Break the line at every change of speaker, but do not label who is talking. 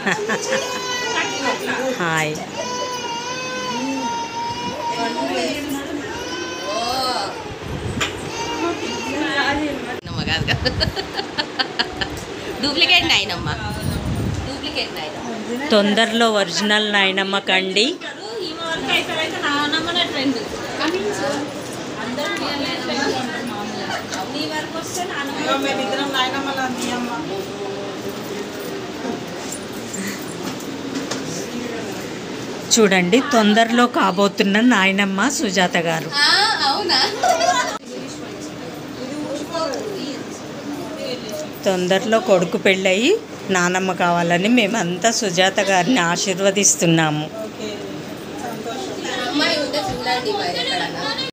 hi
నమ్మ కాదు కదా డూప్లికేట్ నాయనమ్మ డూప్లికేట్ నాయనమ్మ
తొందరలో ఒరిజినల్ నాయనమ్మ కండి
ఈమె వరకు అయితే నానమ్మనే ట్రెండ్ నీ వరకు వస్తే నానమ్మ
మేమిద్దరం నాయనమ్మల అమ్మ
చూడండి తొందరలో కాబోతున్న నాయనమ్మ సుజాత గారు
ఆ, అవునా
తొందరలో కొడుకు పెళ్ళయి నానమ్మ కావాలని మేమంతా సుజాత గారిని ఆశీర్వదిస్తున్నాము
ఓకే సంతోషం
అమ్మాయి ఉంటే చూడండి మరి ఎక్కడన్నా